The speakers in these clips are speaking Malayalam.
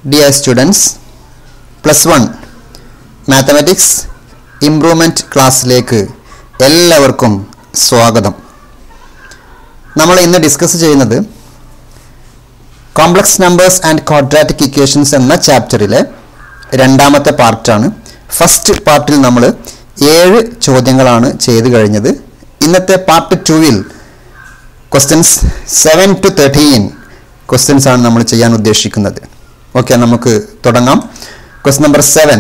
dear students plus one mathematics improvement ക്ലാസ്സിലേക്ക് എല്ലാവർക്കും സ്വാഗതം നമ്മൾ ഇന്ന് ഡിസ്കസ് ചെയ്യുന്നത് complex numbers and quadratic equations എന്ന ചാപ്റ്ററിലെ രണ്ടാമത്തെ പാർട്ടാണ് ഫസ്റ്റ് പാർട്ടിൽ നമ്മൾ ഏഴ് ചോദ്യങ്ങളാണ് ചെയ്തു കഴിഞ്ഞത് ഇന്നത്തെ പാർട്ട് ടുവിൽ questions seven to thirteen questions ആണ് നമ്മൾ ചെയ്യാൻ ഉദ്ദേശിക്കുന്നത് ഓക്കെ നമുക്ക് തുടങ്ങാം question number seven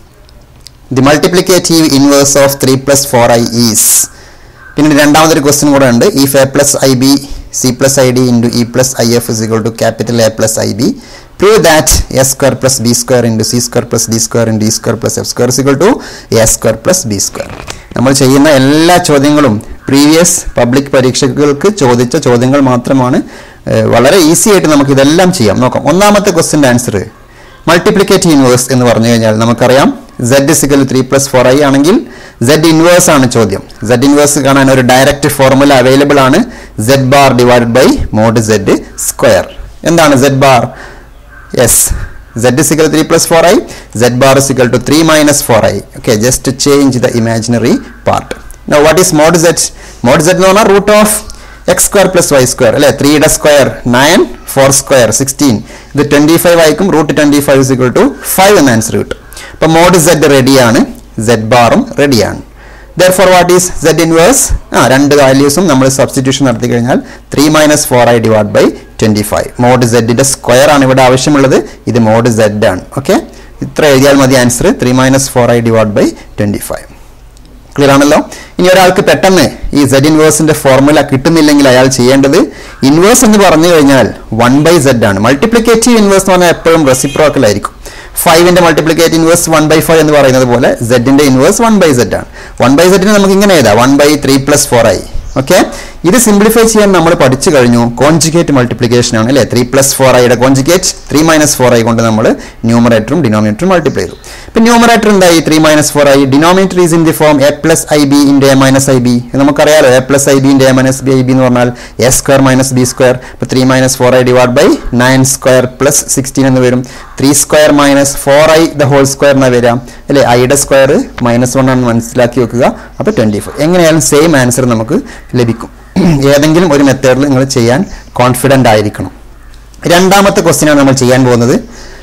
the multiplicative inverse of three plus four i is പിന്നെ രണ്ടാമതൊരു ക്വസ്റ്റ്യൻ കൂടെ ഉണ്ട് if a plus i b c plus i d into e plus i f is equal to capital A plus i b prove that a square plus b square into c square plus d square into E square plus f square is equal to a square plus b square നമ്മൾ ചെയ്യുന്ന എല്ലാ ചോദ്യങ്ങളും പ്രീവിയസ് പബ്ലിക് പരീക്ഷകൾക്ക് ചോദിച്ച ചോദ്യങ്ങൾ മാത്രമാണ് ഏഹ്, വളരെ ഈസി ആയിട്ട് നമുക്ക് ഇതെല്ലാം ചെയ്യാം നോക്കാം ഒന്നാമത്തെ ക്വസ്റ്റിൻ്റെ ആൻസർ മൾട്ടിപ്ലിക്കേറ്റീവ് ഇൻവേഴ്സ് എന്ന് പറഞ്ഞു കഴിഞ്ഞാൽ നമുക്കറിയാം z is equal three plus four i ആണെങ്കിൽ സെഡ് ഇൻവേഴ്സ് ആണ് ചോദ്യം സെഡ് ഇൻവേഴ്സ് കാണാൻ ഒരു ഡയറക്റ്റ് ഫോർമുല അവൈലബിൾ ആണ് z bar divided by mod z square എന്താണ് z bar yes z is equal to 3 plus 4i z bar is equal to 3 minus 4i okay just to change the imaginary part now what is mod z mod z എന്ന് പറഞ്ഞാൽ root of x square plus y square അല്ലെ ത്രീയുടെ square nine four square sixteen ഇത് ട്വന്റി ഫൈവ് ആയിരിക്കും root twenty five is equal to five എന്ന ആൻസർ കിട്ടും അപ്പൊ മോഡ് സെഡ് റെഡിയാണ് സെഡ് ബാറും റെഡിയാണ് therefore what is z inverse ആ രണ്ട് വാല്യൂസും നമ്മൾ സബ്സ്റ്റിറ്റ്യൂഷൻ നടത്തി കഴിഞ്ഞാൽ three minus four i divide by twenty five mod സെഡിന്റെ സ്ക്വയർ ആണ് ഇവിടെ ആവശ്യമുള്ളത് ഇത് മോഡ് സെഡ് ആണ് ഓക്കെ ഇത്ര എഴുതിയാൽ മതി answer three minus four i divide by twenty five clear ആണല്ലോ ഇനി ഒരാൾക്ക് പെട്ടെന്ന് ഈ സെഡ് ഇൻവേഴ്സിന്റെ ഫോർമുല കിട്ടുന്നില്ലെങ്കിൽ അയാൾ ചെയ്യേണ്ടത് ഇൻവേഴ്സ് എന്ന് പറഞ്ഞു കഴിഞ്ഞാൽ വൺ ബൈ സെഡ് ആണ് മൾട്ടിപ്ലിക്കേറ്റീവ് ഇൻവേഴ്സ് എന്ന് പറഞ്ഞാൽ എപ്പോഴും റെസിപ്രോക്കൽ ആയിരിക്കും ഫൈവിന്റെ multiplicate inverse one by five എന്ന് പറയുന്നത് പോലെ സെഡിന്റെ ഇൻവേഴ്സ് വൺ ബൈ സെഡ് ആണ് വൺ ബൈ സെഡിന് നമുക്ക് ഇങ്ങനെ എഴുതാം one by three plus four ആയി ഓക്കെ ഇത് സിംപ്ലിഫൈ ചെയ്യാൻ നമ്മൾ പഠിച്ചു കഴിഞ്ഞു കോൺജുഗേറ്റ് മൾട്ടിപ്ലിക്കേഷൻ ആണ് അല്ലേ ത്രീ പ്ലസ് ഫോർ ഐയുടെ conjugate three minus four i കൊണ്ട് നമ്മൾ ന്യൂമറേറ്ററും ഡിനോമിനേറ്ററും മൾട്ടിപ്ലൈ ചെയ്തു ഇപ്പൊ ന്യൂമറേറ്റർ എന്തായി three minus four i denominator is in the form a plus i b into a minus i b നമുക്കറിയാലോ a plus i b into a minus b i b എന്ന് പറഞ്ഞാൽ a square minus b square ഇപ്പൊ three minus four i divide by nine square plus sixteen എന്ന് വരും three square minus four i the whole square എന്നാ വരാം അല്ലെ ഐയുടെ സ്ക്വയർ മൈനസ് വൺ ആണ് മനസ്സിലാക്കി വെക്കുക അപ്പൊ ട്വന്റി ഫൈവ് എങ്ങനെയായാലും സെയിം ആൻസർ നമുക്ക് ലഭിക്കും ഏതെങ്കിലും ഒരു മെത്തേഡിൽ നിങ്ങൾ ചെയ്യാൻ കോൺഫിഡൻ്റ് ആയിരിക്കണം രണ്ടാമത്തെ ക്വസ്റ്റ്യൻ ആണ് നമ്മൾ ചെയ്യാൻ പോകുന്നത്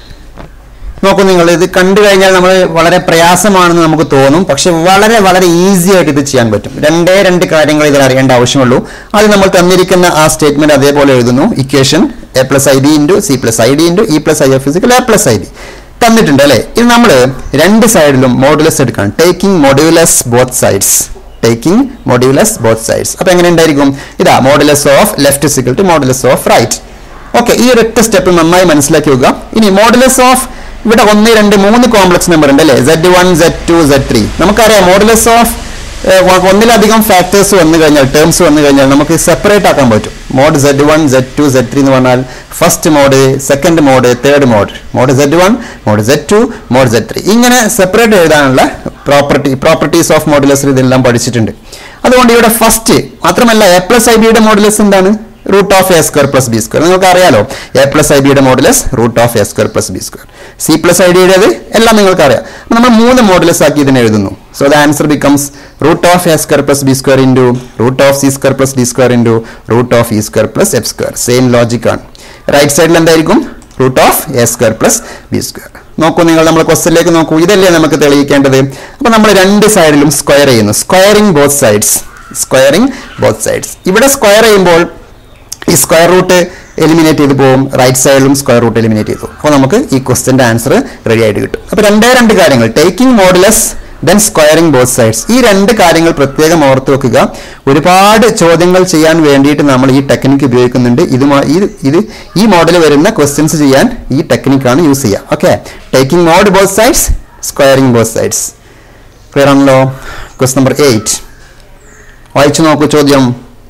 നോക്കൂ നിങ്ങൾ ഇത് കണ്ടു കഴിഞ്ഞാൽ നമ്മൾ വളരെ പ്രയാസമാണെന്ന് നമുക്ക് തോന്നും പക്ഷെ വളരെ വളരെ ഈസി ആയിട്ട് ഇത് ചെയ്യാൻ പറ്റും രണ്ടേ രണ്ട് കാര്യങ്ങൾ ഇതിൽ അറിയേണ്ട ആവശ്യമുള്ളൂ അത് നമ്മൾ തന്നിരിക്കുന്ന ആ സ്റ്റേറ്റ്മെന്റ് അതേപോലെ എഴുതുന്നു equation a plus i b into c plus i d into e plus i f is equal a plus i b തന്നിട്ടുണ്ട് അല്ലേ ഇത് നമ്മൾ രണ്ട് സൈഡിലും മോഡുലസ് എടുക്കണം taking modulus both sides taking modulus both sides അപ്പൊ എങ്ങനെ ഉണ്ടായിരിക്കും ഇതാ modulus of left is equal to modulus of right okay ഈ ഒരൊറ്റ സ്റ്റെപ്പ് നന്നായി മനസ്സിലാക്കി വെക്കുക ഇനി മോഡുലസ് ഓഫ് ഇവിടെ ഒന്ന് രണ്ട് മൂന്ന് കോംപ്ലക്സ് നമ്പർ ഉണ്ട് അല്ലേ z one z two z three നമുക്കറിയാം മോഡുലസ് ഓഫ് ഒന്നിലധികം ഫാക്ടേഴ്സ് വന്നു കഴിഞ്ഞാൽ ടേംസ് വന്നു കഴിഞ്ഞാൽ നമുക്ക് സെപ്പറേറ്റ് ആക്കാൻ പറ്റും mod z one z two z three എന്ന് പറഞ്ഞാൽ first mod second mod third mod mod z one mod z two mod z three ഇങ്ങനെ സെപ്പറേറ്റ് എഴുതാനുള്ള പ്രോപ്പർട്ടി പ്രോപ്പർട്ടീസ് ഓഫ് മോഡുലസ് ഇതെല്ലാം പഠിച്ചിട്ടുണ്ട് അതുകൊണ്ട് ഇവിടെ ഫസ്റ്റ് മാത്രമല്ല എ പ്ലസ് ഐ ബിയുടെ മോഡുലസ് എന്താണ് root of a square plus b square നിങ്ങൾക്ക് അറിയാലോ എ പ്ലസ് ഐ ബിയുടെ modulus root of a square plus b square c plus i ഡിയുടേത് എല്ലാം നിങ്ങൾക്ക് അറിയാം അപ്പൊ നമ്മൾ മൂന്ന് മോഡുലസ് ആക്കി ഇതിനെ എഴുതുന്നു so the answer becomes root of a square plus b square into root of c square plus d square into root of e square plus f square same logic ആണ് റൈറ്റ് സൈഡിൽ എന്തായിരിക്കും root of a square plus b square നോക്കൂ നിങ്ങൾ നമ്മുടെ ക്വസ്റ്റിലേക്ക് നോക്കൂ ഇതല്ലേ നമുക്ക് തെളിയിക്കേണ്ടത് അപ്പൊ നമ്മൾ രണ്ട് സൈഡിലും സ്ക്വയർ ചെയ്യുന്നു squaring both sides squaring both sides ഇവിടെ സ്ക്വയർ ചെയ്യുമ്പോൾ ഈ സ്ക്വയർ റൂട്ട് എലിമിനേറ്റ് ചെയ്ത് പോകും റൈറ്റ് സൈഡിലും സ്ക്വയർ റൂട്ട് എലിമിനേറ്റ് ചെയ്തു അപ്പോൾ നമുക്ക് ഈ ക്വസ്റ്റിന്റെ ആൻസർ റെഡി ആയിട്ട് കിട്ടും അപ്പോൾ രണ്ടേ രണ്ട് കാര്യങ്ങൾ taking modulus then squaring both sides ഈ രണ്ട് കാര്യങ്ങൾ പ്രത്യേകം ഓർത്ത് വെക്കുക ഒരുപാട് ചോദ്യങ്ങൾ ചെയ്യാൻ വേണ്ടിയിട്ട് നമ്മൾ ഈ ടെക്നിക്ക് ഉപയോഗിക്കുന്നുണ്ട് ഇതുമായി ഇത് ഇത് ഈ മോഡൽ വരുന്ന ക്വസ്റ്റ്യൻസ് ചെയ്യാൻ ഈ ടെക്നിക്കാണ് യൂസ് ചെയ്യുക okay taking mod both sides squaring both sides clear ആണല്ലോ ക്വസ്റ്റ് നമ്പർ എയ്റ്റ് വായിച്ചു നോക്കൂ ചോദ്യം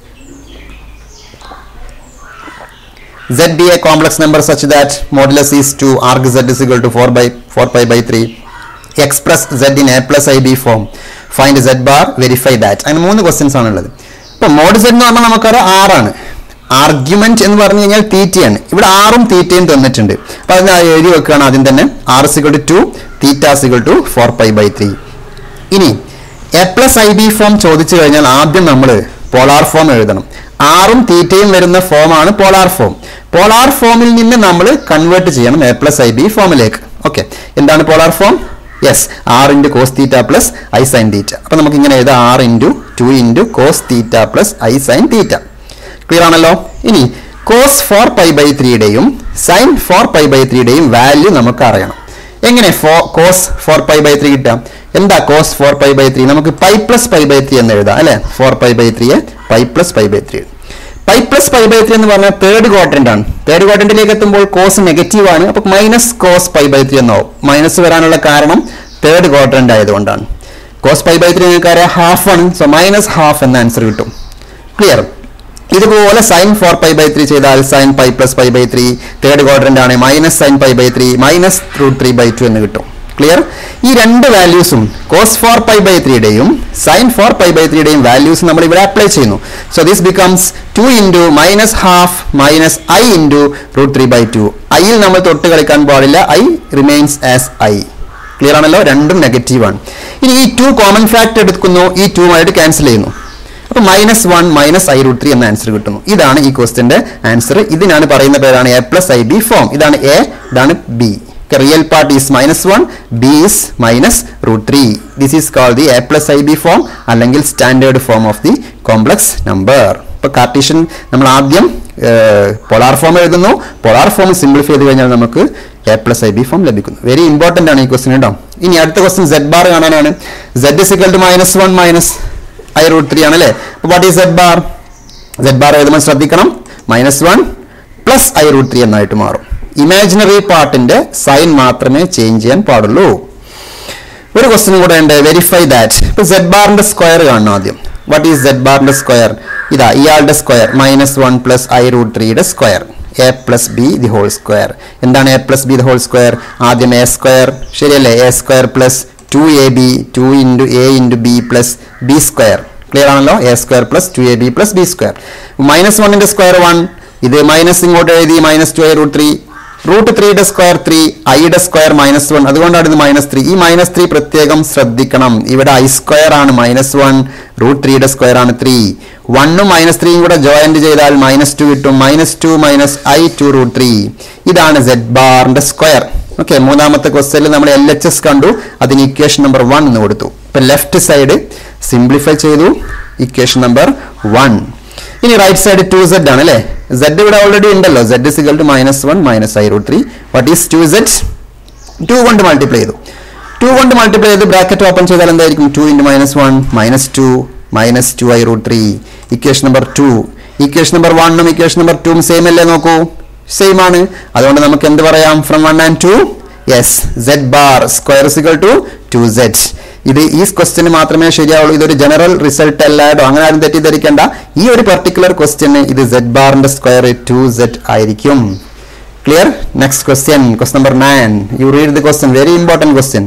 z be a complex number such that modulus is 2 arg z is equal to 4 by 4 pi by 3 express z in a plus ib form find z bar verify that അങ്ങനെ മൂന്ന് ക്വസ്റ്റ്യൻസ് ആണുള്ളത് ഇപ്പൊ മോഡ് സെറ്റ് എന്ന് പറഞ്ഞാൽ നമുക്കറിയാം ആറാണ് ആർഗ്യുമെന്റ് എന്ന് പറഞ്ഞു കഴിഞ്ഞാൽ തീറ്റയാണ് ഇവിടെ ആറും തീറ്റയും തന്നിട്ടുണ്ട് അപ്പൊ അതിന് ആ എഴുതി വെക്കുകയാണ് ആദ്യം തന്നെ r is equal to two theta is equal to four pi by three ഇനി a plus i b form ചോദിച്ചു കഴിഞ്ഞാൽ ആദ്യം നമ്മൾ പോളാർ ഫോം എഴുതണം ആറും തീറ്റയും വരുന്ന ഫോമാണ് പോളാർ ഫോം പോളാർ ഫോമിൽ നിന്ന് നമ്മൾ കൺവേർട്ട് ചെയ്യണം എ പ്ലസ് ഐ ബി ഫോമിലേക്ക് ഓക്കെ എന്താണ് polar form yes r into cos theta plus i sine theta അപ്പൊ നമുക്ക് ഇങ്ങനെ എഴുതാം r into two into cos theta plus i sine theta clear ആണല്ലോ ഇനി കോസ് ഫോർ പൈ ബൈ ത്രീയുടെയും സൈൻ ഫോർ പൈ ബൈ ത്രീയുടെയും വാല്യൂ നമുക്ക് അറിയണം എങ്ങനെ four cos four pi by three കിട്ടാം എന്താ cos four pi by three നമുക്ക് pi plus pi by three എന്ന് എഴുതാം അല്ലെ ഫോർ പൈ ബൈ ത്രീയെ pi plus pi by three pi plus pi by three എന്ന് പറഞ്ഞാൽ തേർഡ് ക്വാഡ്രന്റ് ആണ് തേർഡ് ക്വാഡ്രന്റിലേക്ക് എത്തുമ്പോൾ കോസ് നെഗറ്റീവ് ആണ് അപ്പൊ minus cos pi by three എന്നാവും മൈനസ് വരാനുള്ള കാരണം തേർഡ് ക്വാഡ്രന്റ് ആയതുകൊണ്ടാണ് കോസ് പൈ ബൈ ത്രീ നിങ്ങൾക്ക് അറിയാം ഹാഫ് ആണ് സോ മൈനസ് ഹാഫ് എന്ന ആൻസർ കിട്ടും ക്ലിയർ ഇതുപോലെ sine four pi by three ചെയ്താൽ sine pi plus pi by three third quadrant ആണ് minus sine pi by three minus root three by two എന്ന് കിട്ടും ക്ലിയർ ഈ രണ്ട് വാല്യൂസും കോസ് ഫോർ പൈ ബൈ ത്രീയുടെയും സൈൻ ഫോർ പൈ ബൈ ത്രീയുടെയും വാല്യൂസ് നമ്മൾ ഇവിടെ അപ്ലൈ ചെയ്യുന്നു so this becomes two into minus half minus i into root three by two ഐയിൽ നമ്മൾ തൊട്ട് കളിക്കാൻ പാടില്ല i remains as i clear ആണല്ലോ രണ്ടും നെഗറ്റീവ് ആണ് ഇനി ഈ ടു കോമൺ ഫാക്ട് എടുക്കുന്നു ഈ ടു ആയിട്ട് ക്യാൻസൽ ചെയ്യുന്നു അപ്പൊ minus one minus i root three എന്ന ആൻസർ കിട്ടുന്നു ഇതാണ് ഈ ക്വസ്റ്റിന്റെ ആൻസർ ഇതിനാണ് പറയുന്ന പേരാണ് a plus i b form ഇതാണ് എ ഇതാണ് b real part is minus one b is minus root three this is call the a plus i b form അല്ലെങ്കിൽ standard form of the complex number ഇപ്പൊ കാർട്ടീഷ്യൻ നമ്മൾ ആദ്യം പൊളാർ ഫോം എഴുതുന്നു പൊളാർ ഫോം സിംപ്ലിഫൈ ചെയ്ത് കഴിഞ്ഞാൽ നമുക്ക് a plus i b form ലഭിക്കുന്നു വെരി ഇമ്പോർട്ടന്റ് ആണ് ഈ ക്വസ്റ്റ്യൻ കേട്ടോ ഇനി അടുത്ത ക്വസ്റ്റ്യൻ സെഡ് ബാർ കാണാനാണ് z is equal to minus one minus i root three ആണ് അല്ലേ what is z bar z bar എഴുതുമ്പോൾ ശ്രദ്ധിക്കണം minus one plus i root three എന്നായിട്ട് മാറും ഇമാജിനറി പാർട്ടിന്റെ സൈൻ മാത്രമേ ചേഞ്ച് ചെയ്യാൻ പാടുള്ളൂ ഒരു ക്വസ്റ്റ്യൻ കൂടെ ഉണ്ട് വെരിഫൈ ദാറ്റ് ഇപ്പൊ സെഡ് ബാറിന്റെ സ്ക്വയർ കാണണം ആദ്യം വാട്ട് ഈസ് സെഡ് ബാറിന്റെ സ്ക്വയർ ഇതാ ഇയാളുടെ square minus one plus i root ത്രീയുടെ square a plus b the whole square എന്താണ് a plus b the whole square ആദ്യം എ സ്ക്വയർ ശരിയല്ലേ a square plus two a b two into a into b plus b square clear ആണല്ലോ a square plus two a b plus b square minus വണ്ണിന്റെ സ്ക്വയർ വൺ ഇത് മൈനസ് ഇങ്ങോട്ട് എഴുതി minus two i root three root ത്രീയുടെ സ്ക്വയർ ത്രീ ഐയുടെ സ്ക്വയർ മൈനസ് വൺ അതുകൊണ്ടാണ് ഇത് മൈനസ് ത്രീ ഈ മൈനസ് ത്രീ പ്രത്യേകം ശ്രദ്ധിക്കണം ഇവിടെ ഐ സ്ക്വയർ ആണ് മൈനസ് വൺ റൂട്ട് ത്രീയുടെ സ്ക്വയർ ആണ് ത്രീ വണ്ണും മൈനസ് ത്രീയും കൂടെ ജോയിന്റ് ചെയ്താൽ മൈനസ് ടു കിട്ടും minus two minus i two root three ഇതാണ് സെഡ് ബാറിന്റെ സ്ക്വയർ ഓക്കെ മൂന്നാമത്തെ ക്വസ്റ്റ്യനിൽ നമ്മൾ എൽ എച്ച് എസ് കണ്ടു അതിന് ഇക്വേഷൻ നമ്പർ വൺ എന്ന് കൊടുത്തു ഇപ്പൊ ലെഫ്റ്റ് സൈഡ് സിംപ്ലിഫൈ ചെയ്തു ഇക്വേഷൻ നമ്പർ വൺ ഇനി റൈറ്റ് സൈഡ് ടു സെഡ് ആണ് അല്ലേ സെഡ് ഇവിടെ ഓൾറെഡി ഉണ്ടല്ലോ z is equal to minus one minus i root three what is two z two കൊണ്ട് മൾട്ടിപ്ലൈ ചെയ്തു ടു കൊണ്ട് മൾട്ടിപ്ലൈ ചെയ്ത് ബ്രാക്കറ്റ് ഓപ്പൺ ചെയ്താൽ എന്തായിരിക്കും two into minus one minus two minus two i root three equation number two equation number വണ്ണും ഇക്വേഷൻ നമ്പർ ടുവും സെയിം അല്ലേ നോക്കൂ സെയിം ആണ് അതുകൊണ്ട് നമുക്ക് എന്ത് പറയാം from one and two yes z bar square is equal to two z ഇത് ഈ ക്വസ്റ്റ്യന് മാത്രമേ ശരിയാവുള്ളൂ ഇതൊരു ജനറൽ റിസൾട്ട് അല്ലാട്ടോ അങ്ങനെ ആരും തെറ്റിദ്ധരിക്കേണ്ട ഈ ഒരു പർട്ടിക്കുലർ ക്വസ്റ്റ്യന് ഇത് സെഡ് ബാറിന്റെ സ്ക്വയർ ടു സെഡ് ആയിരിക്കും clear next question question number nine you read the question very important question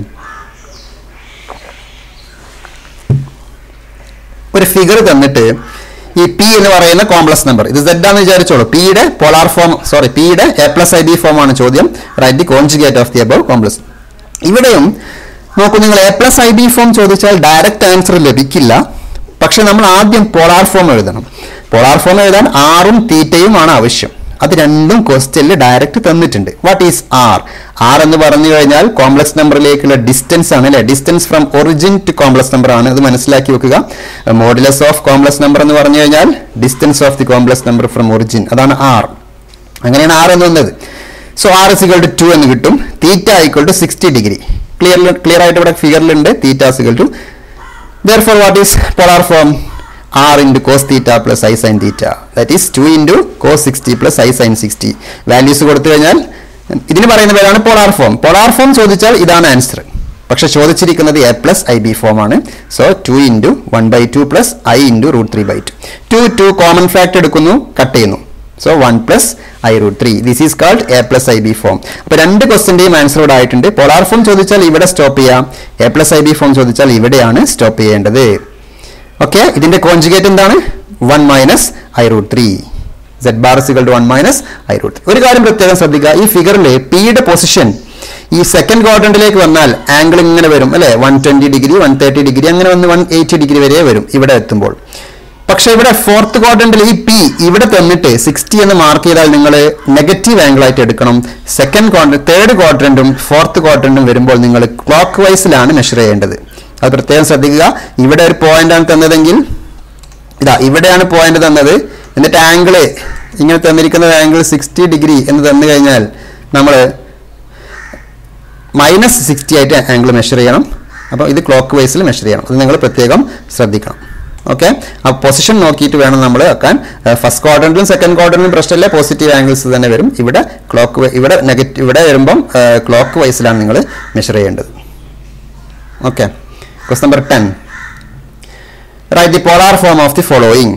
ഒരു ഫിഗർ തന്നിട്ട് ഈ പി എന്ന് പറയുന്ന കോംപ്ലക്സ് നമ്പർ ഇത് സെഡ് ആണെന്ന് വിചാരിച്ചോളൂ പിയുടെ പോളാർ ഫോം സോറി പിയുടെ a plus i b form ആണ് ചോദ്യം write the conjugate of the above complex ഇവിടെയും നോക്കൂ നിങ്ങൾ a plus i b form ചോദിച്ചാൽ ഡയറക്റ്റ് ആൻസർ ലഭിക്കില്ല പക്ഷെ നമ്മൾ ആദ്യം പോളാർ ഫോം എഴുതണം പോളാർ ഫോം എഴുതാൻ ആറും തീറ്റയും ആണ് ആവശ്യം അത് രണ്ടും ക്വസ്റ്റ്യനിൽ ഡയറക്റ്റ് തന്നിട്ടുണ്ട് വാട്ട് ഈസ് ആർ ആർ എന്ന് പറഞ്ഞു കഴിഞ്ഞാൽ കോംപ്ലക്സ് നമ്പറിലേക്കുള്ള ഡിസ്റ്റൻസ് ആണ് അല്ലെ distance from origin to complex number ആണ് അത് മനസ്സിലാക്കി വെക്കുക മോഡുലസ് ഓഫ് കോംപ്ലക്സ് നമ്പർ എന്ന് പറഞ്ഞു കഴിഞ്ഞാൽ distance of the complex number from origin അതാണ് ആർ അങ്ങനെയാണ് ആർ എന്ന് വന്നത് so r is equal to two എന്ന് കിട്ടും theta equal to sixty degree clear clear ആയിട്ട് ഇവിടെ ഫിഗറിലുണ്ട് theta equal to therefore what is polar form r into cos theta plus i sine theta that is two into cos sixty plus i sine sixty values കൊടുത്തു കഴിഞ്ഞാൽ ഇതിന് പറയുന്ന പേരാണ് പോളാർ ഫോം പോളാർ ഫോം ചോദിച്ചാൽ ഇതാണ് ആൻസർ പക്ഷെ ചോദിച്ചിരിക്കുന്നത് a plus i b form ആണ് so two into one by two plus i into root three by two two two common fact എടുക്കുന്നു കട്ട് ചെയ്യുന്നു so one plus i root three this is called a plus i b form അപ്പൊ രണ്ട് ക്വസ്റ്റിന്റെയും ആൻസർ ഇവിടെ ആയിട്ടുണ്ട് പോളാർ ഫോം ചോദിച്ചാൽ ഇവിടെ സ്റ്റോപ്പ് ചെയ്യാം a plus i b form ചോദിച്ചാൽ ഇവിടെയാണ് സ്റ്റോപ്പ് ചെയ്യേണ്ടത് ഓക്കെ ഇതിന്റെ കോൺജുഗേറ്റ് എന്താണ് one minus i root three z bar is equal to one minus i root ഒരു കാര്യം പ്രത്യേകം ശ്രദ്ധിക്കുക ഈ ഫിഗറിൽ പിയുടെ പൊസിഷൻ ഈ സെക്കൻഡ് ക്വാഡ്രന്റിലേക്ക് വന്നാൽ ആംഗിൾ ഇങ്ങനെ വരും അല്ലെ one twenty degree one thirty degree അങ്ങനെ വന്ന് വൺ എയ്റ്റി ഡിഗ്രി വരെ വരും ഇവിടെ എത്തുമ്പോൾ പക്ഷെ ഇവിടെ ഫോർത്ത് ക്വാഡ്രന്റിൽ ഈ പി ഇവിടെ തന്നിട്ട് സിക്സ്റ്റി എന്ന് മാർക്ക് ചെയ്താൽ നിങ്ങൾ നെഗറ്റീവ് ആംഗിൾ ആയിട്ട് എടുക്കണം സെക്കൻഡ് ക്വാഡ്രന്റ് തേർഡ് ക്വാഡ്രന്റും ഫോർത്ത് ക്വാഡ്രന്റും വരുമ്പോൾ നിങ്ങൾ ക്ലോക്ക് വൈസിലാണ് മെഷർ ചെയ്യേണ്ടത് അത് പ്രത്യേകം ശ്രദ്ധിക്കുക ഇവിടെ ഒരു പോയിന്റ് ആണ് തന്നതെങ്കിൽ ഇതാ ഇവിടെയാണ് പോയിന്റ് തന്നത് എന്നിട്ട് ആംഗിള് ഇങ്ങനെ തന്നിരിക്കുന്ന ആംഗിൾ സിക്സ്റ്റി ഡിഗ്രി എന്ന് തന്നു കഴിഞ്ഞാൽ നമ്മൾ മൈനസ് സിക്സ്റ്റി ആയിട്ട് ആംഗിൾ മെഷർ ചെയ്യണം അപ്പോൾ ഇത് ക്ലോക്ക് വൈസിൽ മെഷർ ചെയ്യണം അത് നിങ്ങൾ പ്രത്യേകം ശ്രദ്ധിക്കണം ഓക്കെ ആ പൊസിഷൻ നോക്കിയിട്ട് വേണം നമ്മൾ വെക്കാൻ ഫസ്റ്റ് ക്വാർട്ടറിലും സെക്കൻഡ് ക്വാർട്ടറിലും പ്രശ്നമില്ല പോസിറ്റീവ് ആംഗിൾസ് തന്നെ വരും ഇവിടെ ക്ലോക്ക് ഇവിടെ നെഗറ്റീവ് ഇവിടെ വരുമ്പം ക്ലോക്ക് വൈസിലാണ് നിങ്ങൾ മെഷർ ചെയ്യേണ്ടത് okay quest number ten write the polar form of the following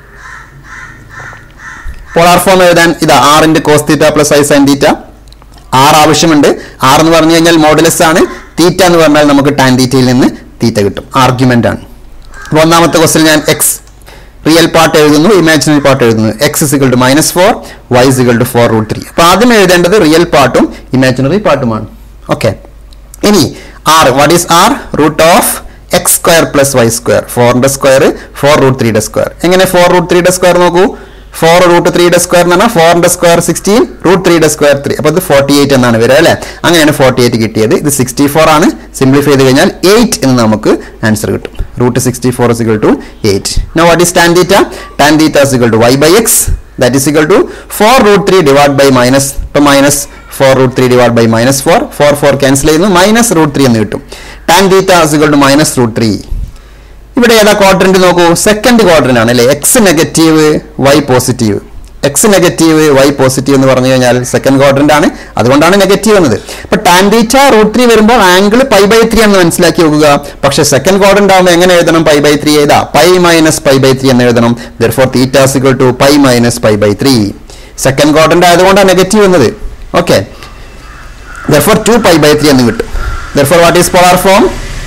polar form എഴുതാൻ ഇതാ ആറിന്റെ cos theta plus i sine theta r ആവശ്യമുണ്ട് ആർ എന്ന് പറഞ്ഞു കഴിഞ്ഞാൽ മോഡലസ് ആണ് തീറ്റ എന്ന് പറഞ്ഞാൽ നമുക്ക് ടാൻ തീറ്റയിൽ നിന്ന് തീറ്റ കിട്ടും ആർഗ്യുമെന്റ് ആണ് അപ്പോൾ ഒന്നാമത്തെ ക്വസ്റ്റിൽ ഞാൻ എക്സ് റിയൽ പാർട്ട് എഴുതുന്നു ഇമാജിനറി പാർട്ട് എഴുതുന്നു x is equal to minus four y is equal to four root three അപ്പോൾ ആദ്യം എഴുതേണ്ടത് റിയൽ പാർട്ടും ഇമാജിനറി പാർട്ടുമാണ് ഓക്കെ ഇനി r what is r root of x square plus y square ഫോറിന്റെ സ്ക്വയർ ഫോർ റൂട്ട് ത്രീയുടെ സ്ക്വയർ എങ്ങനെ ഫോർ റൂട്ട് ത്രീയുടെ സ്ക്വയർ നോക്കൂ ഫോർ റൂട്ട് ത്രീയുടെ സ്ക്വയർ എന്ന് പറഞ്ഞാൽ ഫോറിന്റെ സ്ക്വയർ സിക്സ്റ്റീൻ റൂട്ട് ത്രീയുടെ സ്ക്വയർ ത്രീ അപ്പോൾ ഇത് ഫോർട്ടി എയ്റ്റ് എന്നാണ് വരിക അല്ലേ അങ്ങനെയാണ് ഫോർട്ടി എയ്റ്റ് കിട്ടിയത് ഇത് സിക്സ്റ്റി ഫോർ ആണ് സിംപ്ലിഫൈ ചെയ്ത് കഴിഞ്ഞാൽ എയ്റ്റ് എന്ന് നമുക്ക് ആൻസർ കിട്ടും root sixty four is equal to eight no what is tan theta tan theta is equal to y by x that is equal to four root three divide by minus ഇപ്പം minus four root three divide by minus four four four cancel ചെയ്യുന്നു മൈനസ് റൂട്ട് ത്രീ എന്ന് കിട്ടും tan theta is equal to minus root three ഇവിടെ ഏതാ ക്വാഡ്രന്റ് നോക്കൂ സെക്കൻഡ് ക്വാഡ്രന്റ് ആണ് അല്ലേ x negative y positive X negative y positive എന്ന് പറഞ്ഞു കഴിഞ്ഞാൽ സെക്കൻഡ് ക്വാഡ്രന്റ് ആണ് അതുകൊണ്ടാണ് നെഗറ്റീവ് എന്നത് ഇപ്പൊ ടാൻ തീറ്റ റൂട്ട് ത്രീ വരുമ്പോൾ ആംഗിൾ പൈ ബൈ ത്രീ എന്ന് മനസ്സിലാക്കി നോക്കുക പക്ഷെ സെക്കൻഡ് ക്വാഡ്രന്റ് ആകുമ്പോൾ എങ്ങനെ എഴുതണം പൈ ബൈ ത്രീ ഏതാ pi minus pi by three എന്ന് എഴുതണം therefore theta is equal to pi minus pi by three second quadrant ആയതുകൊണ്ടാണ് നെഗറ്റീവ് എന്നത് okay therefore two pi by three എന്ന് കിട്ടും therefore what is polar form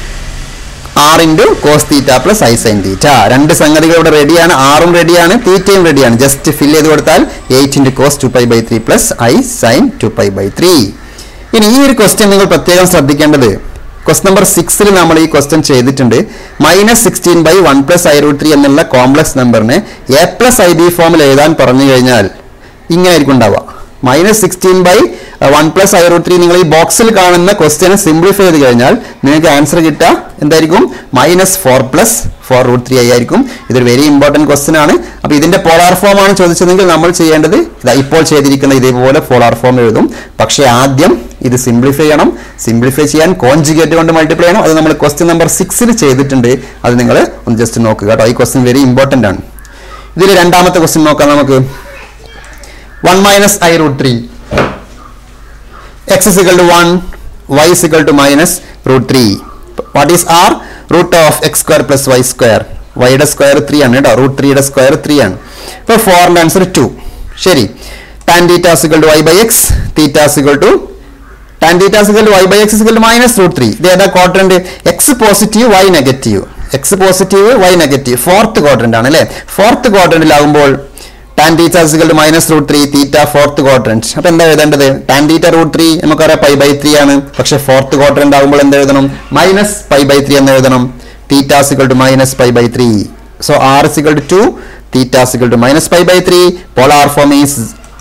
r into cos theta plus i sine theta രണ്ട് സംഗതികൾ ഇവിടെ റെഡിയാണ് ആറും റെഡിയാണ് തീറ്റയും റെഡിയാണ് ജസ്റ്റ് ഫിൽ ചെയ്ത് കൊടുത്താൽ eight into cos two pi by three plus i sine two pi by three ഇനി ഈ ഒരു ക്വസ്റ്റ്യൻ നിങ്ങൾ പ്രത്യേകം ശ്രദ്ധിക്കേണ്ടത് ക്വസ്റ്റ് നമ്പർ സിക്സിൽ നമ്മൾ ഈ ക്വസ്റ്റ്യൻ ചെയ്തിട്ടുണ്ട് minus sixteen by one plus i root three എന്നുള്ള കോംപ്ലക്സ് നമ്പറിനെ എ പ്ലസ് ഐ ബി ഫോമിൽ എഴുതാൻ പറഞ്ഞു കഴിഞ്ഞാൽ ഇങ്ങനെ ആയിരിക്കും ഉണ്ടാവുക minus sixteen by one plus i root three നിങ്ങൾ ഈ ബോക്സിൽ കാണുന്ന ക്വസ്റ്റ്യനെ സിംപ്ലിഫൈ ചെയ്ത് കഴിഞ്ഞാൽ നിങ്ങൾക്ക് ആൻസർ കിട്ടുക എന്തായിരിക്കും minus four plus four root three ആയിരിക്കും ഇതൊരു വെരി ഇമ്പോർട്ടൻറ്റ് ക്വസ്റ്റ്യൻ ആണ് അപ്പോൾ ഇതിന്റെ പോളാർ ഫോം ആണ് ചോദിച്ചതെങ്കിൽ നമ്മൾ ചെയ്യേണ്ടത് ഇതാ ഇപ്പോൾ ചെയ്തിരിക്കുന്ന ഇതേപോലെ പോളാർ ഫോം എഴുതും പക്ഷേ ആദ്യം ഇത് സിംപ്ലിഫൈ ചെയ്യണം സിംപ്ലിഫൈ ചെയ്യാൻ കോൺജുഗേറ്റ് കൊണ്ട് മൾട്ടിപ്ലൈ ചെയ്യണം അത് നമ്മൾ ക്വസ്റ്റ്യൻ നമ്പർ സിക്സിൽ ചെയ്തിട്ടുണ്ട് അത് നിങ്ങൾ ഒന്ന് ജസ്റ്റ് നോക്കുക കേട്ടോ ഈ ക്വസ്റ്റ്യൻ വെരി ഇമ്പോർട്ടൻ്റ് ആണ് ഇതിൽ രണ്ടാമത്തെ ക്വസ്റ്റ്യൻ നോക്കാം നമുക്ക് one minus i root three x is equal to one y is equal to minus root three what is r root of x square plus y square വൈയുടെ സ്ക്വയർ ത്രീ ആണ് കേട്ടോ റൂട്ട് ത്രീയുടെ സ്ക്വയർ ത്രീ ആണ് ഇപ്പോൾ ഫോറിൻ്റെ ആൻസർ ടു ശരി tan theta is equal to y by x theta is equal to tan theta is equal to y by x is equal to minus root three ഇത് ഏതാ quadrant x positive y negative X positive y negative fourth quadrant ആണ് അല്ലേ ഫോർത്ത് ക്വാഡ്രന്റിലാകുമ്പോൾ tan theta is equal to minus root three theta fourth quadrant അപ്പൊ എന്താ എഴുതേണ്ടത് ടാൻ തീറ്റ റൂട്ട് ത്രീ നമുക്കറിയാം പൈ ബൈ ത്രീ ആണ് പക്ഷെ ഫോർത്ത് ക്വാഡ്രന്റ് ആകുമ്പോൾ എന്ത് എഴുതണം മൈനസ് പൈ ബൈ ത്രീ എന്ന് എഴുതണം theta is equal to minus pi by three so r is equal to two theta is equal to minus pi by three polar form is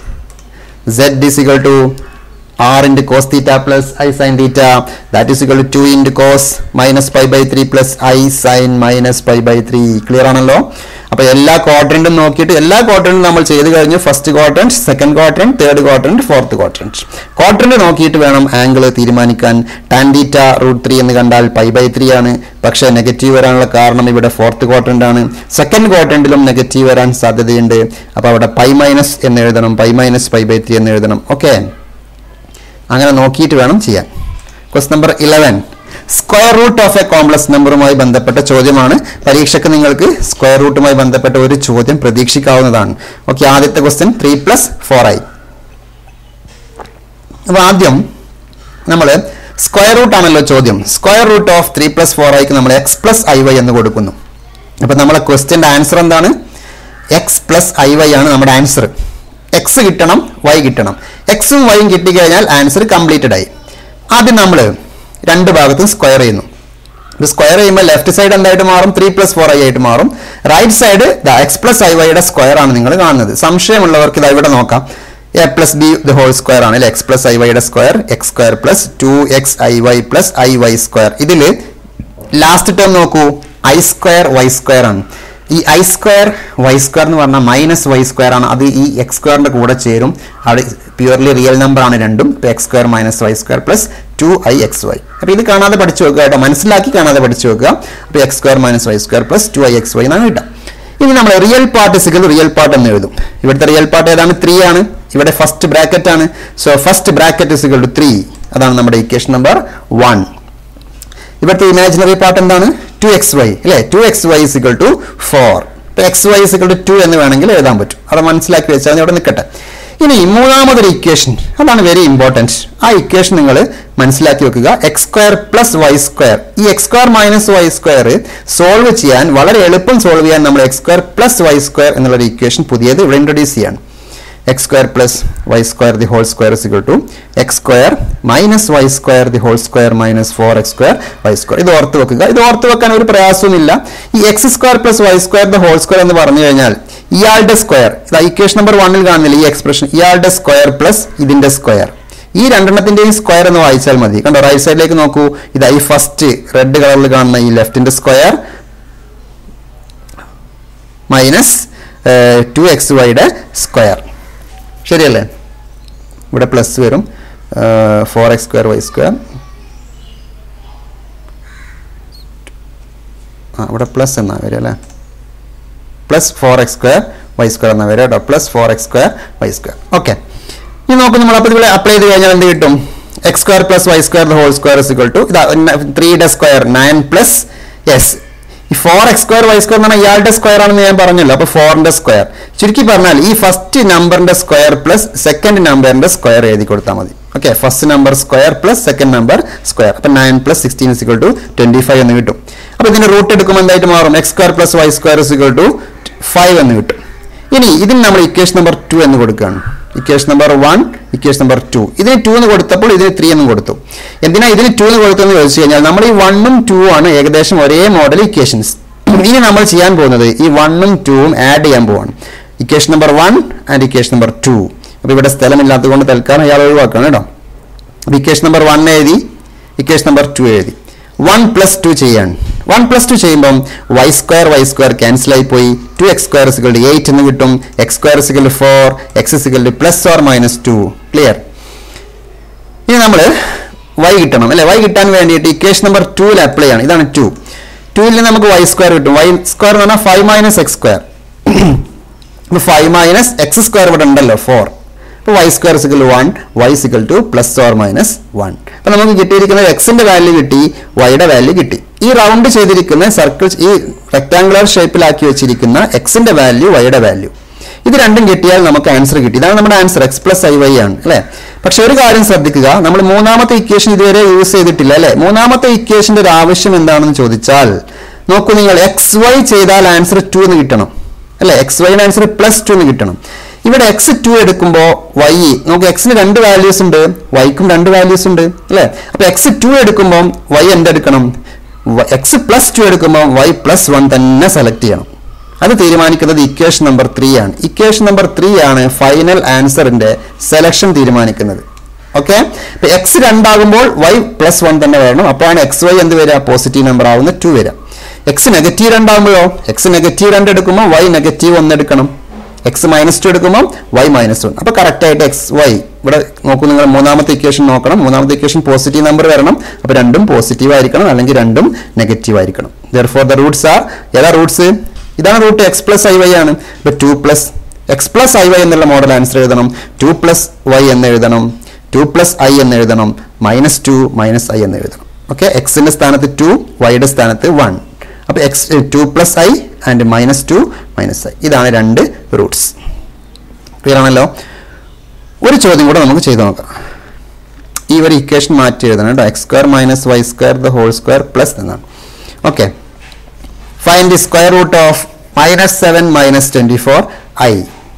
z is equal to r into cos theta plus i sin theta that is equal to 2 into cos minus pi by 3 plus i sin minus pi by 3 clear ആണല്ലോ അപ്പൊ എല്ലാ ക്വാഡ്രന്റും നോക്കിയിട്ട് എല്ലാ ക്വാഡ്രന്റും നമ്മൾ ചെയ്ത് കഴിഞ്ഞു first quadrant second quadrant third quadrant fourth quadrant quadrant നോക്കിയിട്ട് വേണം ആംഗിൾ തീരുമാനിക്കാൻ ടാൻ തീറ്റ റൂട്ട് ത്രീ എന്ന് കണ്ടാൽ പൈ ബൈ ത്രീ ആണ് പക്ഷേ നെഗറ്റീവ് വരാനുള്ള കാരണം ഇവിടെ ഫോർത്ത് ക്വാഡ്രന്റ് ആണ് സെക്കൻഡ് ക്വാഡ്രന്റിലും നെഗറ്റീവ് വരാൻ സാധ്യതയുണ്ട് അപ്പൊ അവിടെ പൈ മൈനസ് എന്ന് എഴുതണം pi minus pi by three എന്ന് എഴുതണം ഓക്കെ അങ്ങനെ നോക്കിയിട്ട് വേണം ചെയ്യാൻ quest number eleven square root of a complex നമ്പറുമായി ബന്ധപ്പെട്ട ചോദ്യമാണ് പരീക്ഷയ്ക്ക് നിങ്ങൾക്ക് സ്ക്വയർ റൂട്ടുമായി ബന്ധപ്പെട്ട ഒരു ചോദ്യം പ്രതീക്ഷിക്കാവുന്നതാണ് ഓക്കെ ആദ്യത്തെ ക്വസ്റ്റ്യൻ ത്രീ പ്ലസ് ഫോർ ആയി അപ്പൊ ആദ്യം നമ്മൾ സ്ക്വയർ റൂട്ട് ആണല്ലോ ചോദ്യം square root of three plus four ഐക്ക് നമ്മൾ എക്സ് പ്ലസ് ഐ വൈ എന്ന് കൊടുക്കുന്നു അപ്പൊ നമ്മളെ ക്വസ്റ്റ്യന്റെ ആൻസർ എന്താണ് എക്സ് പ്ലസ് ഐ വൈ ആണ് നമ്മുടെ ആൻസർ എക്സ് കിട്ടണം വൈ കിട്ടണം എക്സും വൈയും കിട്ടിക്കഴിഞ്ഞാൽ ആൻസർ കംപ്ലീറ്റഡ് ആയി ആദ്യം നമ്മൾ രണ്ട് ഭാഗത്തും സ്ക്വയർ ചെയ്യുന്നു ഇത് സ്ക്വയർ ചെയ്യുമ്പോൾ ലെഫ്റ്റ് സൈഡ് എന്തായിട്ട് മാറും ത്രീ പ്ലസ് ഫോർ ഐ ആയിട്ട് മാറും right side the x plus i വൈയുടെ സ്ക്വയർ ആണ് നിങ്ങൾ കാണുന്നത് സംശയമുള്ളവർക്ക് ഇത് ഇവിടെ നോക്കാം a plus b the whole square ആണ് എക്സ് പ്ലസ് ഐ വൈയുടെ square x square plus two x i y plus i y square ഇതിൽ ലാസ്റ്റ് ടേം നോക്കൂ ഐ സ്ക്വയർ വൈ സ്ക്വയർ ആണ് ഈ ഐ സ്ക്വയർ വൈ സ്ക്വയർ എന്ന് പറഞ്ഞാൽ മൈനസ് വൈ സ്ക്വയർ ആണ് അത് ഈ എക്സ് സ്ക്വയറിന്റെ കൂടെ ചേരും അവിടെ പ്യുവർലി റിയൽ നമ്പർ ആണ് രണ്ടും ഇപ്പോൾ x square minus y square plus two i x y അപ്പോൾ ഇത് കാണാതെ പഠിച്ചു വെക്കുക കേട്ടോ മനസ്സിലാക്കി കാണാതെ പഠിച്ചു വെക്കുക അപ്പോൾ x square minus y square plus two i x y എന്നാണ് കിട്ടുക ഇനി നമ്മൾ real part equal real part എന്ന് എഴുതും ഇവിടുത്തെ റിയൽ പാർട്ട് ഏതാണ് ത്രീ ആണ് ഇവിടെ ഫസ്റ്റ് ബ്രാക്കറ്റ് ആണ് so first bracket equal to three അതാണ് നമ്മുടെ ഇക്വേഷൻ നമ്പർ വൺ ഇവിടുത്തെ ഇമാജിനറി പാർട്ട് എന്താണ് ടു എക്സ് വൈ അല്ലേ two x y equal to four ഇപ്പൊ x y equal to two എന്ന് വേണമെങ്കിൽ എഴുതാൻ പറ്റും അത് മനസ്സിലാക്കി വെച്ചാൽ അവിടെ നിൽക്കട്ടെ ഇനി മൂന്നാമതൊരു ഇക്വേഷൻ അതാണ് വെരി ഇമ്പോർട്ടൻറ്റ് ആ ഇക്വേഷൻ നിങ്ങൾ മനസ്സിലാക്കി വെക്കുക x square plus y square ഈ x square minus y square solve ചെയ്യാൻ വളരെ എളുപ്പം സോൾവ് ചെയ്യാൻ നമ്മൾ x square plus y square എന്നുള്ളൊരു ഇക്വേഷൻ പുതിയത് ഇവിടെ ഇൻട്രൊഡ്യൂസ് ചെയ്യാണ് x square plus y square the whole square is to x square minus y square the whole square minus four x square y square ഇത് ഓർത്ത് വെക്കുക ഇത് ഓർത്ത് വെക്കാൻ ഒരു പ്രയാസവുമില്ല ഈ x square plus y square the whole square എന്ന് പറഞ്ഞു കഴിഞ്ഞാൽ ഇയാളുടെ സ്ക്വയർ ഇത് ഇക്വേഷൻ നമ്പർ വണ്ണിൽ കാണുന്നില്ല ഈ എക്സ്പ്രഷൻ ഇയാളുടെ സ്ക്വയർ പ്ലസ് ഇതിന്റെ സ്ക്വയർ ഈ രണ്ടെണ്ണത്തിന്റെയും സ്ക്വയർ എന്ന് വായിച്ചാൽ മതി കണ്ടോ റൈറ്റ് സൈഡിലേക്ക് നോക്കൂ ഇത് ഈ ഫസ്റ്റ് റെഡ് കളറിൽ കാണുന്ന ഈ ലെഫ്റ്റിന്റെ സ്ക്വയർ മൈനസ് ടു എക്സ് വൈയുടെ സ്ക്വയർ ശരിയല്ലേ ഇവിടെ പ്ലസ് വരും four x square y square ആ ഇവിടെ പ്ലസ് എന്നാ വരിക അല്ലേ plus four x square y square എന്നാ വരിക കേട്ടോ plus four x square y square okay ഇനി നോക്കും നമ്മൾ അപ്പോൾ ഇവിടെ അപ്ലൈ ചെയ്ത് കഴിഞ്ഞാൽ എന്ത് കിട്ടും x square plus y square whole square is equal to ഇതാ ത്രീയുടെ സ്ക്വയർ നയൻ പ്ലസ് എസ് ഈ four x square y square എന്ന് പറഞ്ഞാൽ ഇയാളുടെ സ്ക്വയർ ആണെന്ന് ഞാൻ പറഞ്ഞല്ലോ അപ്പോൾ ഫോറിന്റെ സ്ക്വയർ ചുരുക്കി പറഞ്ഞാൽ ഈ ഫസ്റ്റ് നമ്പറിന്റെ സ്ക്വയർ പ്ലസ് സെക്കൻഡ് നമ്പറിന്റെ സ്ക്വയർ എഴുതി കൊടുത്താൽ മതി okay first number square plus second number square അപ്പൊ nine plus sixteen is equal to twenty five എന്ന് കിട്ടും അപ്പൊ ഇതിന്റെ റൂട്ട് എടുക്കുമ്പോൾ എന്തായിട്ട് മാറും x square plus y square is equal to five എന്ന് കിട്ടും ഇനി ഇതിന് നമ്മൾ ഇക്വേഷൻ നമ്പർ ടു എന്ന് കൊടുക്കുകയാണ് equation number one equation number two ഇതിന് ടു എന്ന് കൊടുത്തപ്പോൾ ഇതിന് ത്രീ എന്ന് കൊടുത്തു എന്തിനാ ഇതിന് ടു എന്ന് കൊടുത്തെന്ന് ചോദിച്ചു കഴിഞ്ഞാൽ നമ്മൾ ഈ വണ്ണും ടു ആണ് ഏകദേശം ഒരേ മോഡൽ ഇക്വേഷൻസ് ഇനി നമ്മൾ ചെയ്യാൻ പോകുന്നത് ഈ വണ്ണും ടൂവും ആഡ് ചെയ്യാൻ പോവാണ് equation number one and equation number two അപ്പോൾ ഇവിടെ സ്ഥലമില്ലാത്തത് കൊണ്ട് തൽക്കാലം ഇയാൾ ഒഴിവാക്കണം കേട്ടോ അപ്പോൾ ഇക്വേഷൻ നമ്പർ വൺ എഴുതി ഇക്വേഷൻ നമ്പർ ടു എഴുതി വൺ പ്ലസ് ടു ചെയ്യാണ് വൺ പ്ലസ് ടു ചെയ്യുമ്പം y square y square cancel ആയി പോയി two x square equal to eight എന്ന് കിട്ടും x square equal to four x equal to plus or minus two clear ഇനി നമ്മൾ വൈ കിട്ടണം അല്ലെ വൈ കിട്ടാൻ വേണ്ടിയിട്ട് ഇക്വേഷൻ നമ്പർ ടൂവിൽ അപ്ലൈ ആണ് ഇതാണ് ടു ടൂവിൽ നമുക്ക് വൈ സ്ക്വയർ കിട്ടും വൈ സ്ക്വയർ എന്ന് പറഞ്ഞാൽ ഫൈവ് മൈനസ് എക്സ് സ്ക്വയർ അപ്പോൾ ഫൈവ് മൈനസ് എക്സ് സ്ക്വയർ ഇവിടെ ഉണ്ടല്ലോ ഫോർ അപ്പോൾ y square equal one y equal to plus or minus one അപ്പോൾ നമുക്ക് കിട്ടിയിരിക്കുന്നത് എക്സിന്റെ വാല്യൂ കിട്ടി വൈയുടെ വാല്യൂ കിട്ടി ഈ റൗണ്ട് ചെയ്തിരിക്കുന്ന സർക്കിൾ ഈ റെക്ടാങ്കുലർ ഷേപ്പിലാക്കി വെച്ചിരിക്കുന്ന എക്സിന്റെ വാല്യൂ വൈയുടെ വാല്യൂ ഇത് രണ്ടും കിട്ടിയാൽ നമുക്ക് ആൻസർ കിട്ടി ഇതാണ് നമ്മുടെ answer x plus i y ആണ് അല്ലേ പക്ഷെ ഒരു കാര്യം ശ്രദ്ധിക്കുക നമ്മൾ മൂന്നാമത്തെ ഇക്വേഷൻ ഇതുവരെ യൂസ് ചെയ്തിട്ടില്ല അല്ലേ മൂന്നാമത്തെ ഇക്വേഷന്റെ ഒരു ആവശ്യം എന്താണെന്ന് ചോദിച്ചാൽ നോക്കൂ നിങ്ങൾ എക്സ് വൈ ചെയ്താൽ ആൻസർ ടു എന്ന് കിട്ടണം അല്ലേ എക്സ് വൈയുടെ ആൻസർ പ്ലസ് ടു എന്ന് കിട്ടണം ഇവിടെ എക്സ് ടു എടുക്കുമ്പോൾ വൈ നമുക്ക് എക്സിന് രണ്ട് വാല്യൂസ് ഉണ്ട് വൈക്കും രണ്ട് വാല്യൂസ് ഉണ്ട് അല്ലേ അപ്പൊ എക്സ് ടു എടുക്കുമ്പോൾ വൈ എന്തെടുക്കണം എക്സ് പ്ലസ് ടു എടുക്കുമ്പോൾ വൈ പ്ലസ് വൺ തന്നെ സെലക്ട് ചെയ്യണം അത് തീരുമാനിക്കുന്നത് ഇക്വേഷൻ നമ്പർ ത്രീ ആണ് ഇക്വേഷൻ നമ്പർ ത്രീ ആണ് ഫൈനൽ ആൻസറിന്റെ സെലക്ഷൻ തീരുമാനിക്കുന്നത് ഓക്കെ ഇപ്പൊ എക്സ് രണ്ടാകുമ്പോൾ വൈ പ്ലസ് വൺ തന്നെ വരണം അപ്പോഴാണ് എക്സ് വൈ എന്ത് വരിക പോസിറ്റീവ് നമ്പർ ആവുന്ന ടു വരിക എക്സ് നെഗറ്റീവ് രണ്ടാകുമ്പോഴോ എക്സ് നെഗറ്റീവ് രണ്ട് എടുക്കുമ്പോൾ വൈ നെഗറ്റീവ് ഒന്ന് എടുക്കണം എക്സ് മൈനസ് ടു എടുക്കുമ്പോൾ വൈ മൈനസ് വൺ അപ്പോൾ കറക്റ്റ് ആയിട്ട് എക്സ് വൈ ഇവിടെ നോക്കൂ നിങ്ങൾ മൂന്നാമത്തെ ഇക്വേഷൻ നോക്കണം മൂന്നാമത്തെ ഇക്വേഷൻ പോസിറ്റീവ് നമ്പർ വരണം അപ്പോൾ രണ്ടും പോസിറ്റീവ് ആയിരിക്കണം അല്ലെങ്കിൽ രണ്ടും നെഗറ്റീവ് ആയിരിക്കണം therefore the roots are ഏതാ റൂട്ട്സ് ഇതാണ് root x plus i y ആണ് ഇപ്പോൾ two plus x plus i y എന്നുള്ള മോഡൽ ആൻസർ എഴുതണം ടു പ്ലസ് വൈ എന്ന് എഴുതണം ടു പ്ലസ് ഐ എന്ന് എഴുതണം മൈനസ് ടു മൈനസ് ഐ എന്ന് എഴുതണം ഓക്കെ എക്സിന്റെ സ്ഥാനത്ത് ടു വൈയുടെ സ്ഥാനത്ത് വൺ അപ്പോൾ x two plus i and minus two minus i ഇതാണ് രണ്ട് റൂട്ട്സ് ക്ലിയർ ആണല്ലോ ഒരു ചോദ്യം കൂടെ നമുക്ക് ചെയ്തു നോക്കാം ഈ ഒരു ഇക്വേഷൻ മാറ്റി എഴുതണം കേട്ടോ x square minus y square the whole square plus എന്നാണ് okay find the square root of minus seven minus twenty four i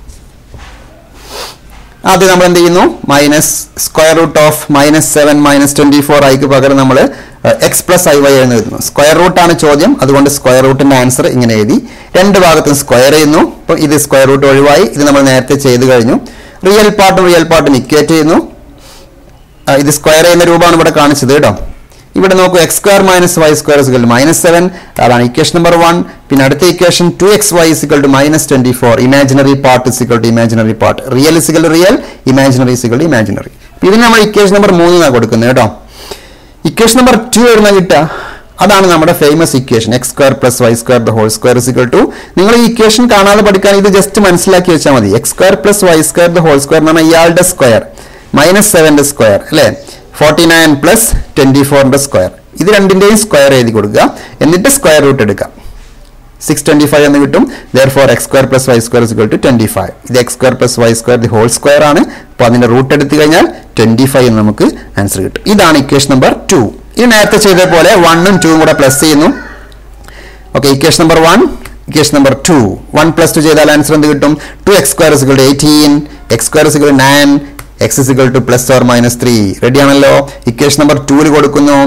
ആദ്യം നമ്മൾ എന്ത് ചെയ്യുന്നു minus square root of minus seven minus twenty four ഐക്ക് പകരം നമ്മൾ എക്സ് പ്ലസ് ഐ വൈ എന്ന് എഴുതുന്നു സ്ക്വയർ റൂട്ടാണ് ചോദ്യം അതുകൊണ്ട് സ്ക്വയർ റൂട്ടിന്റെ ആൻസർ ഇങ്ങനെ എഴുതി രണ്ട് ഭാഗത്തും സ്ക്വയർ ചെയ്യുന്നു അപ്പോൾ ഇത് സ്ക്വയർ റൂട്ട് ഒഴിവായി ഇത് നമ്മൾ നേരത്തെ ചെയ്തു കഴിഞ്ഞു റിയൽ പാർട്ടും റിയൽ പാർട്ടും ഇക്വേറ്റ് ചെയ്യുന്നു ആ, ഇത് സ്ക്വയർ ചെയ്യുന്ന രൂപമാണ് ഇവിടെ കാണിച്ചത് കേട്ടോ ഇവിടെ നോക്കൂ x square minus y square is equal to minus seven അതാണ് ഇക്വേഷൻ നമ്പർ വൺ പിന്നെ അടുത്ത equation two x y is equal to minus twenty four imaginary part is equal to imaginary part real is equal to real imaginary is equal to imaginary ഇതിന് നമ്മൾ ഇക്വേഷൻ നമ്പർ മൂന്നാണ് കൊടുക്കുന്നത് കേട്ടോ ഇക്വേഷൻ നമ്പർ ടു എഴുതുന്ന കിട്ടുക അതാണ് നമ്മുടെ famous equation x square plus y square the whole square is equal to നിങ്ങൾ ഈ ഇക്വേഷൻ കാണാതെ പഠിക്കാൻ ഇത് ജസ്റ്റ് മനസ്സിലാക്കി വെച്ചാൽ മതി x square plus y square the whole square എന്ന് പറഞ്ഞാൽ ഇയാളുടെ സ്ക്വയർ മൈനസ് സെവന്റെ സ്ക്വയർ അല്ലേ ഫോർട്ടി നയൻ പ്ലസ് ട്വന്റി ഫോറിന്റെ സ്ക്വയർ ഇത് രണ്ടിന്റെയും സ്ക്വയർ എഴുതി കൊടുക്കുക എന്നിട്ട് സ്ക്വയർ റൂട്ട് എടുക്കാം സിക്സ് ട്വന്റി ഫൈവ് എന്ന് കിട്ടും therefore x square plus y square is equal to twenty five ഇത് x square plus y square the whole square ആണ് അപ്പോൾ അതിന്റെ റൂട്ട് എടുത്തു കഴിഞ്ഞാൽ ട്വന്റി ഫൈവ് എന്ന് നമുക്ക് ആൻസർ കിട്ടും ഇതാണ് ഇക്വേഷൻ നമ്പർ ടു ഇത് നേരത്തെ ചെയ്ത പോലെ വണ്ണും ടൂവും കൂടെ പ്ലസ് ചെയ്യുന്നു okay equation number one equation number two one plus two ചെയ്താൽ ആൻസർ എന്ത് കിട്ടും two x square is equal to eighteen x square is equal to nine x is equal to plus or minus three ready ആണല്ലോ ഇക്വേഷൻ നമ്പർ ടൂവിൽ കൊടുക്കുന്നു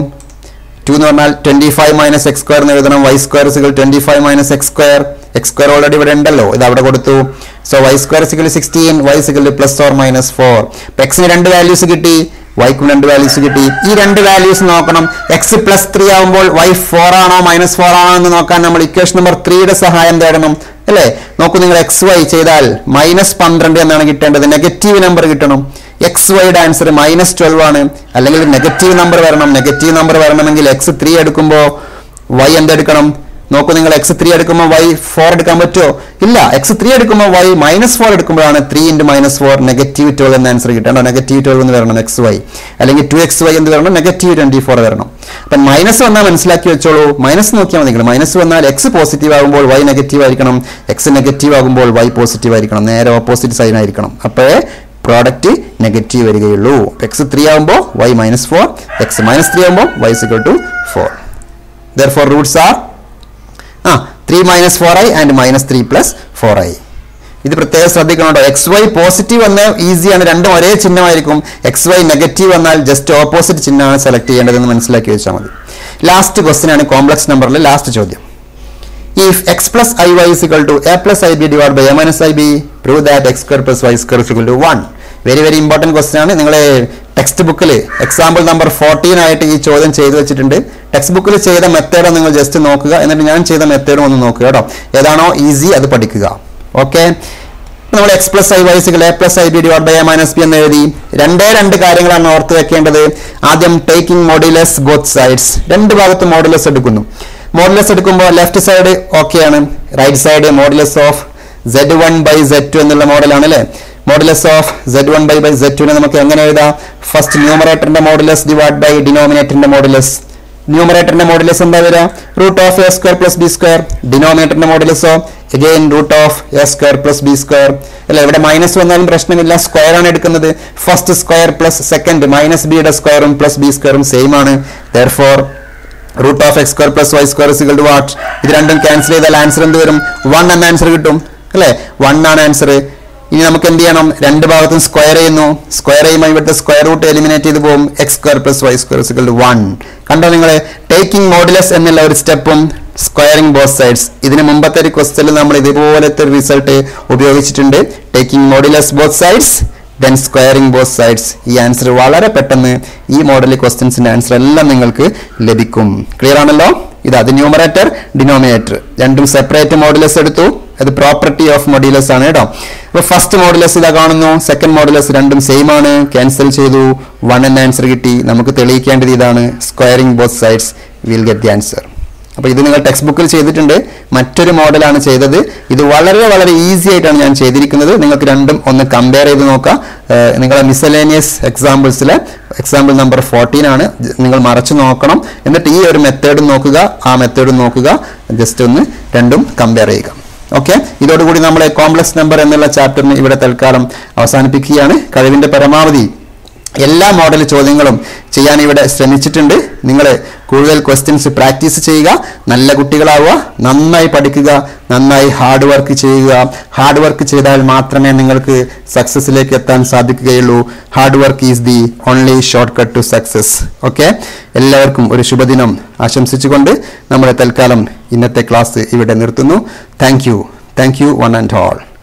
ടു എന്ന് പറഞ്ഞാൽ twenty five minus x square എന്ന് എഴുതണം y square equal twenty five minus x square x square already ഇവിടെ ഉണ്ടല്ലോ ഇത് അവിടെ കൊടുത്തു so Y square equal sixteen y equal plus or minus four എക്സിന് രണ്ട് വാല്യൂസ് കിട്ടി വൈക്കും രണ്ട് വാല്യൂസ് കിട്ടി ഈ രണ്ട് വാല്യൂസ് നോക്കണം എക്സ് പ്ലസ് ത്രീ ആകുമ്പോൾ വൈ ഫോർ ആണോ മൈനസ് ഫോർ ആണോ എന്ന് നോക്കാൻ നമ്മൾ ഇക്വേഷൻ നമ്പർ ത്രീയുടെ സഹായം തേടണം അല്ലേ നോക്കൂ നിങ്ങൾ എക്സ് വൈ ചെയ്താൽ മൈനസ് പന്ത്രണ്ട് എന്നാണ് കിട്ടേണ്ടത് നെഗറ്റീവ് നമ്പർ കിട്ടണം എക്സ് വൈയുടെ ആൻസർ മൈനസ് ട്വൽവ് ആണ് അല്ലെങ്കിൽ നെഗറ്റീവ് നമ്പർ വരണം നെഗറ്റീവ് നമ്പർ വരണമെങ്കിൽ എക്സ് ത്രീ എടുക്കുമ്പോൾ വൈ എന്തെടുക്കണം നോക്കൂ നിങ്ങൾ എക്സ് ത്രീ എടുക്കുമ്പോൾ വൈ ഫോർ എടുക്കാൻ പറ്റുമോ ഇല്ല എക്സ് ത്രീ എടുക്കുമ്പോൾ വൈ മൈനസ് ഫോർ എടുക്കുമ്പോഴാണ് three into minus four negative twelve എന്ന ആൻസർ കിട്ടേണ്ടോ നെഗറ്റീവ് ട്വൽവ് എന്ന് വരണം എക്സ് വൈ അല്ലെങ്കിൽ ടു എക്സ് വൈ എന്ന് വരണം നെഗറ്റീവ് ട്വന്റി ഫോർ വരണം അപ്പം മൈനസ് വന്നാൽ മനസ്സിലാക്കി വെച്ചോളൂ മൈനസ് നോക്കിയാൽ മതി നിങ്ങൾ മൈനസ് വന്നാൽ എക്സ് പോസിറ്റീവ് ആകുമ്പോൾ വൈ നെഗറ്റീവ് ആയിരിക്കണം എക്സ് നെഗറ്റീവ് ആകുമ്പോൾ വൈ പോസിറ്റീവ് ആയിരിക്കണം നേരെ ഓപ്പോസിറ്റ് സൈൻ ആയിരിക്കണം അപ്പോഴേ പ്രോഡക്റ്റ് നെഗറ്റീവ് വരികയുള്ളൂ എക്സ് ത്രീ ആകുമ്പോൾ y minus four x minus three ആകുമ്പോൾ y equal to four therefore roots are ആ three minus four i and minus three plus four i ഇത് പ്രത്യേകം ശ്രദ്ധിക്കണം കേട്ടോ എക്സ് വൈ പോസിറ്റീവ് വന്നാൽ ഈസിയാണ് രണ്ടും ഒരേ ചിഹ്നമായിരിക്കും എക്സ് വൈ നെഗറ്റീവ് വന്നാൽ ജസ്റ്റ് ഓപ്പോസിറ്റ് ചിഹ്നമാണ് സെലക്ട് ചെയ്യേണ്ടതെന്ന് മനസ്സിലാക്കി വെച്ചാൽ മതി ലാസ്റ്റ് ക്വസ്റ്റ്യൻ ആണ് കോംപ്ലക്സ് നമ്പറിലെ ലാസ്റ്റ് ചോദ്യം if x plus iy is equal to a plus ib divided by a minus ib prove that x square plus y square is equal to 1 very very important question ആണ് നിങ്ങൾ ടെക്സ്റ്റ് ബുക്കിൽ എക്സാമ്പിൾ നമ്പർ ഫോർട്ടീൻ ആയിട്ട് ഈ ചോദ്യം ചെയ്തു വെച്ചിട്ടുണ്ട് ടെക്സ്റ്റ് ബുക്കിൽ ചെയ്ത മെത്തേഡ് നിങ്ങൾ ജസ്റ്റ് നോക്കുക എന്നിട്ട് ഞാൻ ചെയ്ത മെത്തേഡും ഒന്ന് നോക്കുക കേട്ടോ ഏതാണോ ഈസി അത് പഠിക്കുക ഓക്കെ നമ്മൾ x plus i y equal a plus i b divide by a minus b എന്ന് എഴുതി രണ്ടേ രണ്ട് കാര്യങ്ങളാണ് ഓർത്ത് വെക്കേണ്ടത് ആദ്യം ടേക്കിംഗ് മോഡുലസ് ബോത്ത് സൈഡ്സ് രണ്ട് ഭാഗത്ത് മോഡുലസ് എടുക്കുന്നു മോഡുലസ് എടുക്കുമ്പോൾ ലെഫ്റ്റ് സൈഡ് ഓക്കെയാണ് right side modulus of z one by z two എന്നുള്ള മോഡലാണ് അല്ലേ modulus of z one by by z ടുവിനെ നമുക്ക് എങ്ങനെ എഴുതാം ഫസ്റ്റ് ന്യൂമറേറ്ററിന്റെ മോഡുലസ് ഡിവൈഡ് ബൈ ഡിനോമിനേറ്ററിന്റെ മോഡുലസ് ന്യൂമറേറ്ററിന്റെ മോഡുലസ് എന്താ വരിക root of a square plus b square ഡിനോമിനേറ്ററിന്റെ മോഡുലസോ again root of a square plus b square അല്ല ഇവിടെ മൈനസ് വന്നാലും പ്രശ്നമില്ല സ്ക്വയർ ആണ് എടുക്കുന്നത് first square plus second minus ബിയുടെ സ്ക്വയറും പ്ലസ് ബി സ്ക്വയറും സെയിം ആണ് therefore root of x square plus y square equal to what ഇത് രണ്ടും ക്യാൻസൽ ചെയ്താൽ ആൻസർ എന്ത് വരും വൺ എന്ന ആൻസർ കിട്ടും അല്ലേ വൺ ആണ് ആൻസർ ഇനി നമുക്ക് എന്ത് ചെയ്യണം രണ്ട് ഭാഗത്തും സ്ക്വയർ ചെയ്യുന്നു സ്ക്വയർ ചെയ്യുമ്പോൾ ഇവിടുത്തെ സ്ക്വയർ റൂട്ട് എലിമിനേറ്റ് ചെയ്ത് പോകും x square plus y square equal to one കണ്ടോ നിങ്ങൾ ടേക്കിംഗ് മോഡുലസ് എന്നുള്ള ഒരു സ്റ്റെപ്പും സ്ക്വയറിംഗ് ബോത്ത് സൈഡ്സ് ഇതിന് മുമ്പത്തെ ഒരു ക്വസ്റ്റനിൽ നമ്മൾ ഇതുപോലത്തെ ഒരു റിസൾട്ട് ഉപയോഗിച്ചിട്ടുണ്ട് taking modulus both sides then squaring both sides ഈ ആൻസർ വളരെ പെട്ടെന്ന് ഈ മോഡൽ ക്വസ്റ്റ്യൻസിന്റെ ആൻസർ എല്ലാം നിങ്ങൾക്ക് ലഭിക്കും ക്ലിയർ ആണല്ലോ ഇത് അത് ന്യൂമറേറ്റർ ഡിനോമിനേറ്റർ രണ്ടും സെപ്പറേറ്റ് മോഡുലസ് എടുത്തു അത് പ്രോപ്പർട്ടി ഓഫ് മോഡുലസ് ആണ് കേട്ടോ അപ്പൊ ഫസ്റ്റ് മോഡുലസ് ഇതാ കാണുന്നു സെക്കൻഡ് മോഡുലസ് രണ്ടും സെയിം ആണ് ക്യാൻസൽ ചെയ്തു വൺ എന്ന ആൻസർ കിട്ടി നമുക്ക് തെളിയിക്കേണ്ടത് ഇതാണ് squaring both sides will get the answer അപ്പോൾ ഇത് നിങ്ങൾ ടെക്സ്റ്റ് ബുക്കിൽ ചെയ്തിട്ടുണ്ട് മറ്റൊരു മോഡലാണ് ചെയ്തത് ഇത് വളരെ വളരെ ഈസി ആയിട്ടാണ് ഞാൻ ചെയ്തിരിക്കുന്നത് നിങ്ങൾക്ക് രണ്ടും ഒന്ന് കമ്പയർ ചെയ്ത് നോക്കാം ഏഹ് നിങ്ങളെ മിസലേനിയസ് എക്സാമ്പിൾസിലെ എക്സാമ്പിൾ നമ്പർ ഫോർട്ടീൻ ആണ് ജ- നിങ്ങൾ മറച്ചു നോക്കണം എന്നിട്ട് ഈ ഒരു മെത്തേഡും നോക്കുക ആ മെത്തേഡും നോക്കുക ജസ്റ്റ് ഒന്ന് രണ്ടും കമ്പയർ ചെയ്യുക ഓക്കെ ഇതോടുകൂടി നമ്മളെ കോംപ്ലക്സ് നമ്പർ എന്നുള്ള ചാപ്റ്ററിന് ഇവിടെ തൽക്കാലം അവസാനിപ്പിക്കുകയാണ് കഴിവിന്റെ പരമാവധി എല്ലാ മോഡൽ ചോദ്യങ്ങളും ചെയ്യാൻ ഇവിടെ ശ്രമിച്ചിട്ടുണ്ട് നിങ്ങൾ കൂടുതൽ ക്വസ്റ്റ്യൻസ് പ്രാക്ടീസ് ചെയ്യുക നല്ല കുട്ടികളാവുക നന്നായി പഠിക്കുക നന്നായി ഹാർഡ് വർക്ക് ചെയ്യുക ഹാർഡ് വർക്ക് ചെയ്താൽ മാത്രമേ നിങ്ങൾക്ക് സക്സസ്സിലേക്ക് എത്താൻ സാധിക്കുകയുള്ളൂ hard work is the only short cut to success okay എല്ലാവർക്കും ഒരു ശുഭദിനം ആശംസിച്ചുകൊണ്ട് നമ്മുടെ തൽക്കാലം ഇന്നത്തെ ക്ലാസ് ഇവിടെ നിർത്തുന്നു thank you thank you one and all